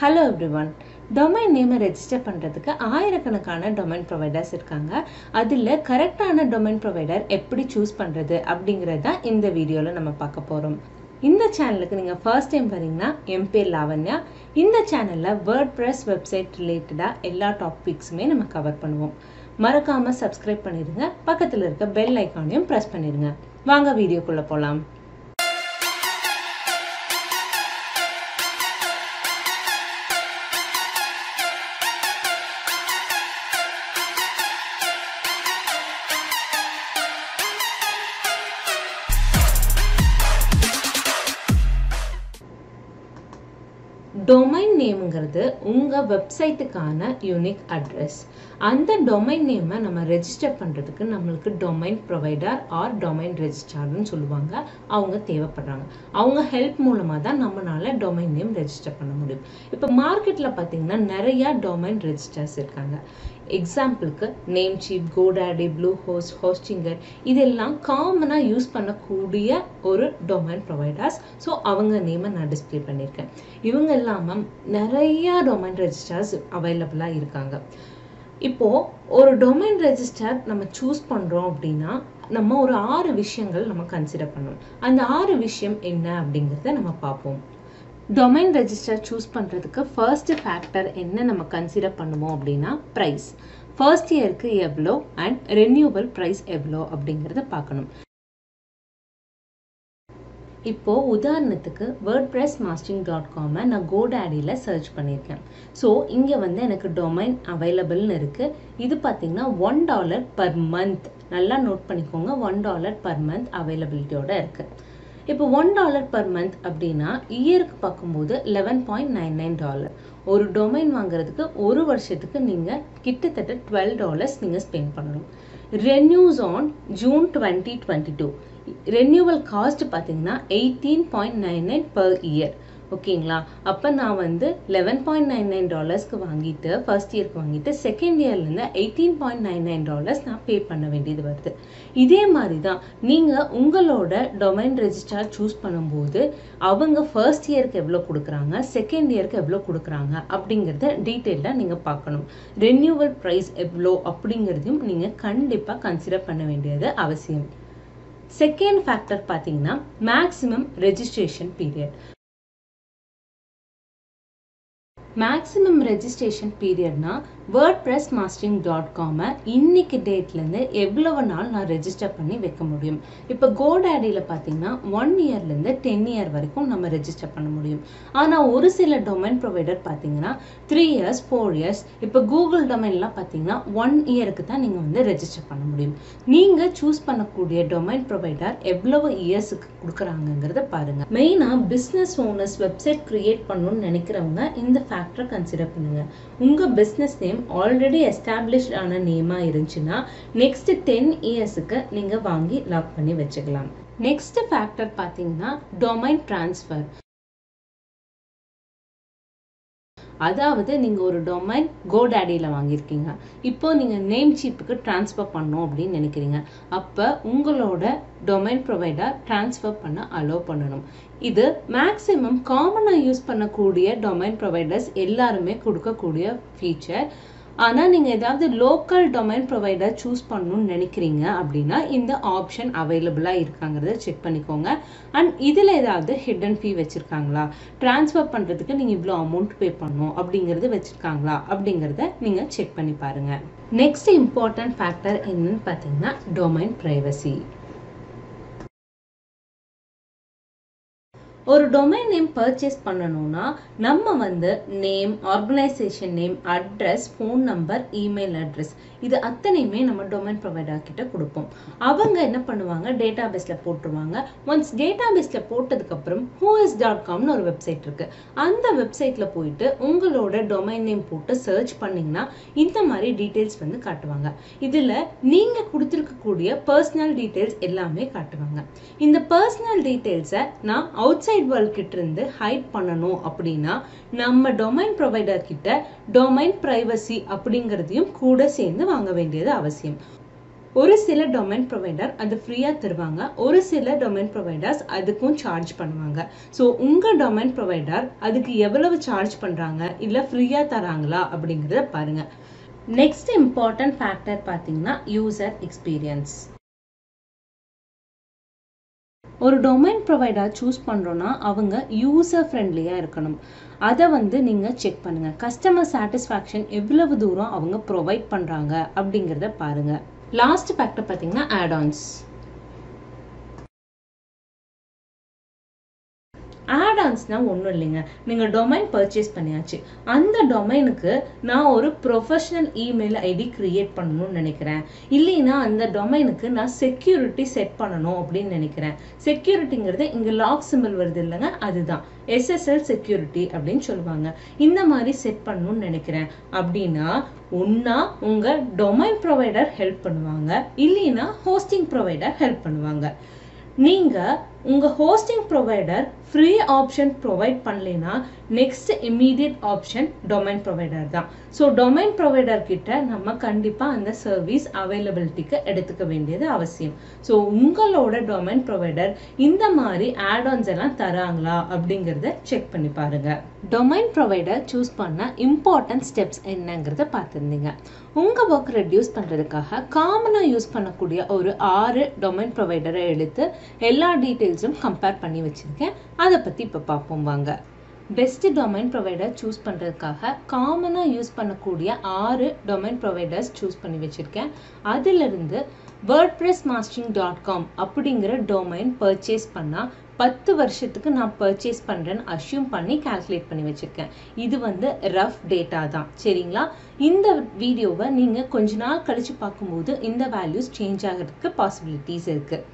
hello everyone domain நேமை register பண்ணுறதுக்கு ஆயிரக்கணக்கான டொமைன் ப்ரொவைடர்ஸ் இருக்காங்க அதில் கரெக்டான டொமைன் ப்ரொவைடர் எப்படி சூஸ் பண்ணுறது அப்படிங்கிறது தான் இந்த வீடியோவில் நம்ம பார்க்க போகிறோம் இந்த சேனலுக்கு நீங்கள் ஃபர்ஸ்ட் டைம் வரீங்கன்னா என் பேர் லாவண்யா இந்த சேனலில் வேர்ட் ப்ரெஸ் வெப்சைட் ரிலேட்டடாக எல்லா டாபிக்ஸுமே நம்ம கவர் பண்ணுவோம் மறக்காமல் சப்ஸ்கிரைப் பண்ணிடுங்க பக்கத்தில் இருக்க பெல் ஐக்கானையும் ப்ரெஸ் பண்ணிடுங்க வாங்க வீடியோக்குள்ளே போகலாம் டொமைன் நேமுங்கிறது உங்கள் வெப்சைட்டுக்கான யூனிக் அட்ரஸ் அந்த டொமைன் நேமை நம்ம ரெஜிஸ்டர் பண்ணுறதுக்கு நம்மளுக்கு டொமைன் ப்ரொவைடர் ஆர் டொமைன் ரெஜிஸ்ட்ரார்னு சொல்லுவாங்க அவங்க தேவைப்படுறாங்க அவங்க ஹெல்ப் மூலமாக தான் நம்மளால டொமைன் நேம் ரெஜிஸ்டர் பண்ண முடியும் இப்போ மார்க்கெட்டில் பார்த்தீங்கன்னா நிறையா டொமைன் ரெஜிஸ்டர்ஸ் இருக்காங்க எக்ஸாம்பிளுக்கு Namecheap GoDaddy Bluehost Hostinger இதெல்லாம் காமனாக யூஸ் பண்ணக்கூடிய ஒரு டொமைன் ப்ரொவைடர்ஸ் ஸோ அவங்க நேமை நான் டிஸ்பிளே பண்ணியிருக்கேன் இவங்க இல்லாமல் நிறையா டொமைன் ரெஜிஸ்டர்ஸ் அவைலபிளாக இருக்காங்க இப்போது ஒரு டொமைன் ரெஜிஸ்டர் நம்ம சூஸ் பண்ணுறோம் அப்படின்னா நம்ம ஒரு ஆறு விஷயங்கள் நம்ம கன்சிடர் பண்ணணும் அந்த ஆறு விஷயம் என்ன அப்படிங்கிறத நம்ம பார்ப்போம் டொமைன் ரெஜிஸ்டர் சூஸ் பண்ணுறதுக்கு ஃபர்ஸ்ட் ஃபேக்டர் என்ன நம்ம கன்சிடர் பண்ணுவோம் அப்படின்னா ப்ரைஸ் ஃபர்ஸ்ட் இயருக்கு எவ்வளோ அண்ட் ரெனியூவல் ப்ரைஸ் எவ்வளோ அப்படிங்கிறத பார்க்கணும் இப்போ உதாரணத்துக்கு வேர்ட் ப்ரெஸ் மாஸ்டிங் டாட் காமை நான் கோடாடியில் சர்ச் பண்ணியிருக்கேன் ஸோ இங்கே வந்து எனக்கு டொமைன் அவைலபிள்னு இருக்குது இது பார்த்தீங்கன்னா ஒன் டாலர் பர் மந்த் நல்லா நோட் பண்ணிக்கோங்க ஒன் டாலர் பர் மந்த் அவைலபிலிட்டியோட இருக்குது இப்போ ஒன் டாலர் பர் மந்த் அப்படின்னா இயருக்கு பார்க்கும்போது eleven point nine nine dollar ஒரு டொமைன் வாங்குறதுக்கு ஒரு வருஷத்துக்கு நீங்கள் கிட்டத்தட்ட டுவெல் டாலர்ஸ் நீங்கள் ஸ்பெண்ட் பண்ணணும் renews on June twenty twenty two renewal cost பார்த்தீங்கன்னா eighteen point nine nine per year ஓகேங்களா அப்போ நான் வந்து லெவன் பாயிண்ட் நைன் நைன் டாலர்ஸ்க்கு வாங்கிட்டு ஃபர்ஸ்ட் இயர்க்கு வாங்கிட்டு செகண்ட் இயர்லேருந்து eighteen point nine nine dollars நான் பே பண்ண வேண்டியது வருது இதே மாதிரி தான் நீங்கள் உங்களோட டொமைன் ரெஜிஸ்டார் சூஸ் பண்ணும்போது அவங்க ஃபர்ஸ்ட் இயருக்கு எவ்வளோ கொடுக்குறாங்க செகண்ட் இயருக்கு எவ்வளோ கொடுக்குறாங்க அப்படிங்கிறத டீட்டெயிலாக நீங்கள் பார்க்கணும் ரெனியூவல் ப்ரைஸ் எவ்வளோ அப்படிங்கிறதையும் நீங்கள் கண்டிப்பாக கன்சிடர் பண்ண வேண்டியது அவசியம் செகண்ட் ஃபேக்டர் பார்த்தீங்கன்னா maximum registration period maximum registration பீரியட்னா வேர்ட் ப்ரெஸ் மாஸ்டரிங் டாட் காமை இன்னைக்கு டேட்லேருந்து எவ்வளவு நாள் நான் ரெஜிஸ்டர் பண்ணி வைக்க முடியும் இப்போ கோடாடியில் பார்த்தீங்கன்னா ஒன் இயர்லேருந்து டென் இயர் வரைக்கும் நம்ம ரெஜிஸ்டர் பண்ண முடியும் ஆனால் ஒரு சில டொமைன் ப்ரொவைடர் பார்த்தீங்கன்னா த்ரீ இயர்ஸ் ஃபோர் இயர்ஸ் இப்போ கூகுள் டொமைன்லாம் பார்த்தீங்கன்னா ஒன் இயருக்கு தான் நீங்கள் வந்து ரெஜிஸ்டர் பண்ண முடியும் நீங்கள் சூஸ் பண்ணக்கூடிய டொமைன் ப்ரொவைடர் எவ்வளவு இயர்ஸுக்கு கொடுக்குறாங்கங்கிறத பாருங்கள் மெயினாக பிஸ்னஸ் ஓனர்ஸ் வெப்சைட் க்ரியேட் பண்ணணும்னு நினைக்கிறவங்க இந்த ஃபேக்டரை கன்சிடர் பண்ணுங்க உங்க பிஸ்னஸ் நேம் ஆல்ரெடி எஸ்டாப்ளிஷ்ட் ஆன நேமா இருந்துச்சுன்னா நெக்ஸ்ட் டென் இயர்ஸுக்கு நீங்க வாங்கி லாக் பண்ணி வச்சுக்கலாம் நெக்ஸ்ட் ஃபேக்டர் பார்த்தீங்கன்னா டொமைன் டிரான்ஸ்ஃபர் அதாவது நீங்கள் ஒரு டொமைன் கோடாடியில் வாங்கியிருக்கீங்க இப்போ நீங்கள் நேம் சீப்புக்கு ட்ரான்ஸ்ஃபர் பண்ணணும் அப்படின்னு நினைக்கிறீங்க அப்போ உங்களோட டொமைன் ப்ரொவைடர் ட்ரான்ஸ்ஃபர் பண்ண அலோவ் பண்ணணும் இது மேக்ஸிமம் காமனாக யூஸ் பண்ணக்கூடிய டொமைன் ப்ரொவைடர்ஸ் எல்லாருமே கொடுக்கக்கூடிய ஃபீச்சர் ஆனால் நீங்கள் ஏதாவது லோக்கல் டொமைன் ப்ரொவைடர் சூஸ் பண்ணணும்னு நினைக்கிறீங்க அப்படின்னா இந்த ஆப்ஷன் அவைலபிளாக இருக்காங்கிறத செக் பண்ணிக்கோங்க அண்ட் இதில் ஏதாவது ஹிடன் ஃபீ வச்சுருக்காங்களா ட்ரான்ஸ்ஃபர் பண்ணுறதுக்கு நீங்கள் இவ்வளோ அமௌண்ட் பே பண்ணணும் அப்படிங்கிறது வச்சுருக்காங்களா அப்படிங்கிறத நீங்கள் செக் பண்ணி பாருங்கள் நெக்ஸ்ட் இம்பார்ட்டன்ட் ஃபேக்டர் என்னன்னு பார்த்தீங்கன்னா டொமைன் ப்ரைவசி ஒரு டொமைன் நேம் பர்ச்சேஸ் பண்ணணும்னா நம்ம வந்து name organisation name address phone number email address இது அத்தனையுமே நம்ம டொமைன் ப்ரொவைடர் கிட்ட கொடுப்போம் அவங்க என்ன பண்ணுவாங்க டேட்டா பேஸில் போட்டுருவாங்க ஒன்ஸ் டேட்டா பேஸில் போட்டதுக்கப்புறம் ஹூஎஸ் டாட் காம்னு ஒரு வெப்சைட் இருக்கு அந்த வெப்சைட்டில் போயிட்டு உங்களோட டொமைன் நேம் போட்டு சர்ச் பண்ணிங்கன்னா இந்த மாதிரி டீட்டெயில்ஸ் வந்து காட்டுவாங்க இதில் நீங்கள் கொடுத்துருக்கக்கூடிய பர்சனல் டீட்டெயில்ஸ் எல்லாமே காட்டுவாங்க இந்த பர்சனல் டீட்டெயில்ஸை நான் அவுட் சைட் வேர்ல்ட் கிட்ட இருந்து ஹைட் பண்ணணும் அப்படின்னா நம்ம டொமைன் ப்ரொவைடர் கிட்ட டொமைன் பிரைவசி அப்படிங்கிறதையும் கூட சேர்ந்து வாங்க வேண்டியது அவசியம் ஒரு சில டொமைன் ப்ரொவைடர் அது ஃப்ரீயாக தருவாங்க ஒரு சில டொமைன் ப்ரொவைடர்ஸ் அதுக்கும் சார்ஜ் பண்ணுவாங்க ஸோ உங்கள் டொமைன் ப்ரொவைடர் அதுக்கு எவ்வளவு சார்ஜ் பண்ணுறாங்க இல்லை ஃப்ரீயாக தராங்களா அப்படிங்கிறத பாருங்கள் நெக்ஸ்ட் இம்பார்ட்டன்ட் ஃபேக்டர் பார்த்தீங்கன்னா யூசர் எக்ஸ்பீரியன்ஸ் ஒரு டொமைன் ப்ரொவைடர் சூஸ் பண்ணுறோன்னா அவங்க யூசர் ஃப்ரெண்ட்லியாக இருக்கணும் அதை வந்து நீங்கள் செக் பண்ணுங்கள் கஸ்டமர் சாட்டிஸ்ஃபேக்ஷன் எவ்வளவு தூரம் அவங்க ப்ரொவைட் பண்ணுறாங்க அப்படிங்கிறத பாருங்கள் லாஸ்ட் ஃபேக்டர் பார்த்தீங்கன்னா ஆட்-ஆன்ஸ் ஆட்-ஆன்ஸ்னா ஒன்றும் இல்லைங்க நீங்கள் டொமைன் பர்ச்சேஸ் பண்ணியாச்சு அந்த டொமைனுக்கு நான் ஒரு ப்ரொஃபஷனல் இமெயில் ஐடி கிரியேட் பண்ணணும்னு நினைக்கிறேன் இல்லைன்னா அந்த டொமைனுக்கு நான் செக்யூரிட்டி செட் பண்ணணும் அப்படின்னு நினைக்கிறேன் செக்யூரிட்டிங்கிறது இங்கே லாக் சிம்பிள் வருது இல்லைங்க அதுதான் எஸ்எஸ்எல் செக்யூரிட்டி அப்படின்னு சொல்லுவாங்க இந்த மாதிரி செட் பண்ணணும்னு நினைக்கிறேன் அப்படின்னா ஒன்னா உங்க டொமைன் ப்ரொவைடர் ஹெல்ப் பண்ணுவாங்க இல்லைன்னா ஹோஸ்டிங் ப்ரொவைடர் ஹெல்ப் பண்ணுவாங்க நீங்க உங்க hosting provider free option provide பண்ணலைன்னா next immediate option domain provider தான் ஸோ டொமைன் ப்ரொவைடர் கிட்ட நம்ம கண்டிப்பா அந்த சர்வீஸ் அவைலபிலிட்டிக்கு எடுத்துக்க வேண்டியது அவசியம் ஸோ உங்களோட டொமைன் ப்ரொவைடர் இந்த மாதிரி ஆட்-ஆன்ஸ் எல்லாம் தராங்களா அப்படிங்கிறத செக் பண்ணி பாருங்க டொமைன் ப்ரொவைடர் சூஸ் பண்ண இம்பார்ட்டன்ட் ஸ்டெப்ஸ் என்னங்கிறத பார்த்துருந்தீங்க உங்க ஒர்க் ரெடியூஸ் பண்றதுக்காக காமனாக யூஸ் பண்ணக்கூடிய ஒரு ஆறு டொமைன் ப்ரொவைடரை எடுத்து எல்லா டீட்டெயில்ஸும் கம்பேர் பண்ணி வச்சிருக்கேன் அதை பத்தி இப்போ பார்ப்போம் வாங்க பெஸ்ட் டொமைன் ப்ரொவைடர் சூஸ் பண்ணுறதுக்காக காமனாக யூஸ் பண்ணக்கூடிய ஆறு டொமைன் ப்ரொவைடர்ஸ் சூஸ் பண்ணி வச்சுருக்கேன் அதிலிருந்து வேர்ட் ப்ரெஸ் மாஸ்டிங் டாட் காம் அப்படிங்கிற டொமைன் பர்ச்சேஸ் பண்ணால் பத்து வருஷத்துக்கு நான் பர்ச்சேஸ் பண்ணுறேன்னு அஷ்யூம் பண்ணி கால்குலேட் பண்ணி வச்சுருக்கேன் இது வந்து ரஃப் டேட்டா தான் சரிங்களா இந்த வீடியோவை நீங்கள் கொஞ்ச நாள் கழித்து பார்க்கும்போது இந்த வேல்யூஸ் சேஞ்ச் ஆகிறதுக்கு பாசிபிலிட்டிஸ் இருக்குது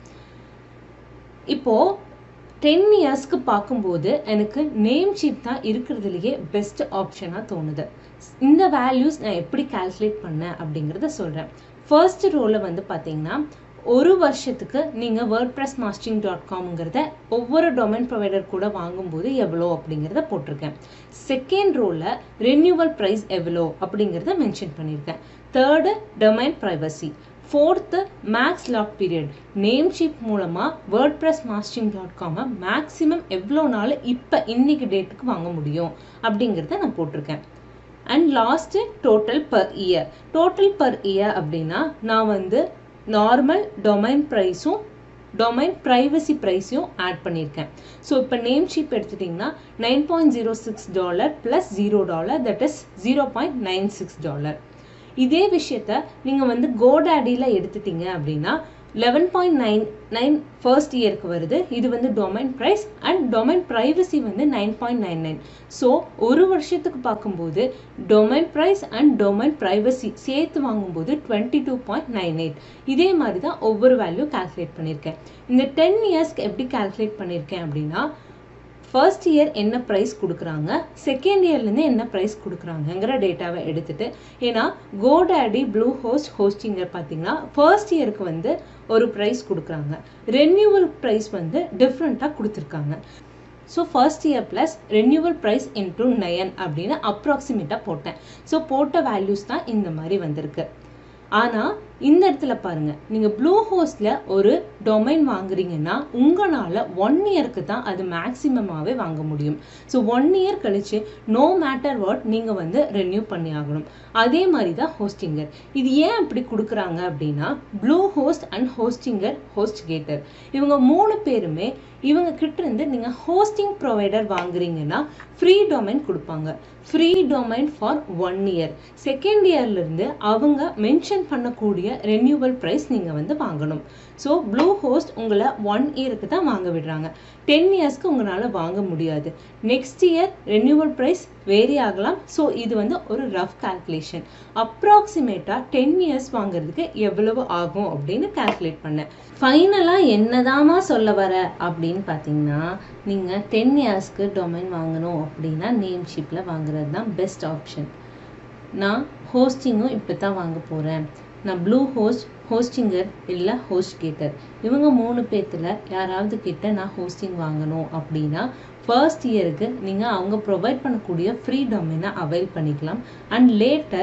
இப்போது டென் இயர்ஸ்க்கு பார்க்கும்போது எனக்கு நேம் சீட் தான் இருக்கிறதுலையே பெஸ்ட் ஆப்ஷனாக தோணுது இந்த வேல்யூஸ் நான் எப்படி கால்குலேட் பண்ணேன் அப்படிங்கிறத சொல்கிறேன் ஃபர்ஸ்ட் ரோவில் வந்து பார்த்தீங்கன்னா ஒரு வருஷத்துக்கு நீங்கள் வேர்ட் ப்ரெஸ் மாஸ்டிங் டாட் காம்ங்கிறத ஒவ்வொரு டொமைன் ப்ரொவைடர் கூட வாங்கும்போது எவ்வளோ அப்படிங்கிறத போட்டிருக்கேன் செகண்ட் ரோவில் ரெனியூவல் ப்ரைஸ் எவ்வளோ அப்படிங்கிறத மென்ஷன் பண்ணியிருக்கேன் third domain privacy fourth max lock period Namecheap மூலமாக வேர்ட் ப்ரெஸ் மாஸ்டிங் டாட் காமை மேக்ஸிமம் எவ்வளோ நாள் இப்போ இன்னைக்கு டேட்டுக்கு வாங்க முடியும் அப்படிங்கிறத நான் போட்டிருக்கேன் and last total per year total per year அப்படின்னா நான் வந்து நார்மல் டொமைன் ப்ரைஸும் டொமைன் ப்ரைவசி ப்ரைஸையும் ஆட் பண்ணியிருக்கேன் ஸோ இப்போ நேம் ஷீப் எடுத்துட்டிங்கன்னா nine point zero six dollar plus zero dollar that is zero point nine six dollar இதே விஷயத்த நீங்கள் வந்து கோடாடியில் எடுத்துட்டீங்க அப்படின்னா eleven point nine nine first இயருக்கு வருது இது வந்து domain price and domain privacy வந்து nine point nine nine so ஒரு வருஷத்துக்கு பார்க்கும்போது domain price and domain privacy சேர்த்து வாங்கும்போது twenty two point nine eight இதே மாதிரி தான் ஒவ்வொரு வேல்யூ கால்குலேட் பண்ணியிருக்கேன் இந்த டென் இயர்ஸ்க்கு எப்படி கால்குலேட் பண்ணியிருக்கேன் அப்படின்னா ஃபர்ஸ்ட் இயர் என்ன ப்ரைஸ் கொடுக்குறாங்க செகண்ட் இயர்லேருந்து என்ன ப்ரைஸ் கொடுக்குறாங்கங்கிற டேட்டாவை எடுத்துட்டு ஏன்னா கோடாடி ப்ளூ ஹோஸ்ட் ஹோஸ்டிங்கர் பார்த்தீங்கன்னா ஃபர்ஸ்ட் இயருக்கு வந்து ஒரு ப்ரைஸ் கொடுக்குறாங்க ரெனியூவல் ப்ரைஸ் வந்து டிஃப்ரெண்ட்டாக கொடுத்துருக்காங்க so first year plus renewal price into nine அப்படின்னு அப்ராக்சிமேட்டாக போட்டேன் ஸோ போட்ட வேல்யூஸ் தான் இந்த மாதிரி வந்திருக்கு ஆனால் இந்த இடத்துல பாருங்க நீங்கள் ப்ளூ ஹோஸ்டில் ஒரு டொமைன் வாங்குறீங்கன்னா உங்களால் ஒன் இயருக்கு தான் அது மேக்ஸிமமாகவே வாங்க முடியும் ஸோ ஒன் இயர் கழிச்சு நோ மேட்டர் வாட் நீங்கள் வந்து ரெனியூ பண்ணி ஆகணும் அதே மாதிரி தான் ஹோஸ்டிங்கர் இது ஏன் அப்படி கொடுக்குறாங்க அப்படின்னா Bluehost and Hostinger HostGator இவங்க மூணு பேருமே இவங்க கிட்ட இருந்து நீங்கள் ஹோஸ்டிங் ப்ரொவைடர் வாங்குறீங்கன்னா ஃப்ரீ டொமைன் கொடுப்பாங்க free domain for one year second இயர்லேருந்து அவங்க மென்ஷன் பண்ணக்கூடிய ரெனியூவல் ப்ரைஸ் நீங்கள் வந்து வாங்கணும் ஸோ ப்ளூ ஹோஸ்ட் உங்களை ஒன் இயருக்கு தான் வாங்க விடுறாங்க டென் இயர்ஸ்க்கு உங்களால் வாங்க முடியாது next year renewal price vary ஆகலாம் ஸோ இது வந்து ஒரு ரஃப் கால்குலேஷன் அப்ராக்சிமேட்டாக டென் இயர்ஸ் வாங்குறதுக்கு எவ்வளவு ஆகும் அப்படின்னு கால்குலேட் பண்ணேன் ஃபைனலாக என்னதாமா சொல்ல வர அப்படின்னு பார்த்தீங்கன்னா நீங்கள் டென் இயர்ஸ்க்கு டொமைன் வாங்கணும் அப்படின்னா நேம் ஷிப்பில் வாங்குறது தான் பெஸ்ட் ஆப்ஷன் நான் ஹோஸ்டிங்கும் இப்போ தான் வாங்க போகிறேன் நான் ப்ளூ ஹோஸ்ட் ஹோஸ்டிங்கர் இல்லை ஹோஸ்ட் கேட்டர் இவங்க மூணு பேர்த்தில் யாராவது கிட்ட நான் ஹோஸ்டிங் வாங்கணும் அப்படின்னா ஃபர்ஸ்ட் இயருக்கு நீங்கள் அவங்க ப்ரொவைட் பண்ணக்கூடிய ஃப்ரீ டொமைனை அவைல் பண்ணிக்கலாம் அண்ட் லேட்டர்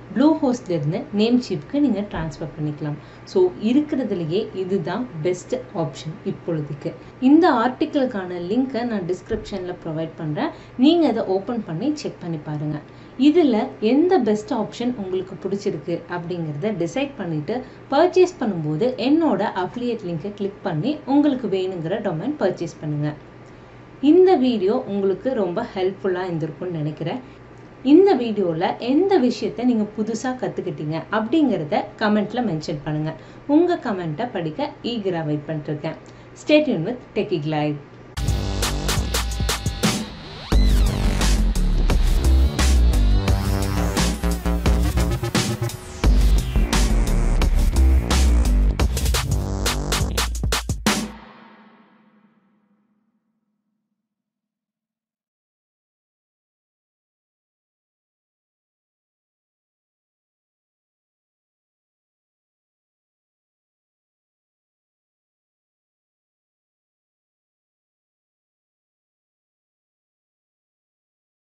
ப்ளூ ஹோஸ்ட்லேருந்து நேம் சீப்க்கு நீங்கள் ட்ரான்ஸ்ஃபர் பண்ணிக்கலாம் ஸோ இருக்கிறதுலையே இதுதான் பெஸ்ட் ஆப்ஷன் இப்பொழுதுக்கு இந்த ஆர்டிக்கிளுக்கான லிங்க்கை நான் டிஸ்கிரிப்ஷனில் ப்ரொவைட் பண்ணுறேன் நீங்கள் அதை ஓப்பன் பண்ணி செக் பண்ணி பாருங்கள் இதில் எந்த பெஸ்ட் ஆப்ஷன் உங்களுக்கு பிடிச்சிருக்கு அப்படிங்கிறத டிசைட் பண்ணிவிட்டு பர்ச்சேஸ் பண்ணும்போது என்னோட அஃபிலியேட் லிங்கை கிளிக் பண்ணி உங்களுக்கு வேணுங்கிற டொமைன் பர்ச்சேஸ் பண்ணுங்கள் இந்த வீடியோ உங்களுக்கு ரொம்ப ஹெல்ப்ஃபுல்லாக இருந்திருக்கும்னு நினைக்கிறேன் இந்த வீடியோவில் எந்த விஷயத்த நீங்கள் புதுசாக கற்றுக்கிட்டீங்க அப்படிங்கிறத கமெண்ட்டில் மென்ஷன் பண்ணுங்கள் உங்கள் கமெண்ட்டை படிக்க ஈகராக வெயிட் பண்ணிட்டுருக்கேன் ஸ்டேட்யூன் வித் டெக்கிக் லைவ்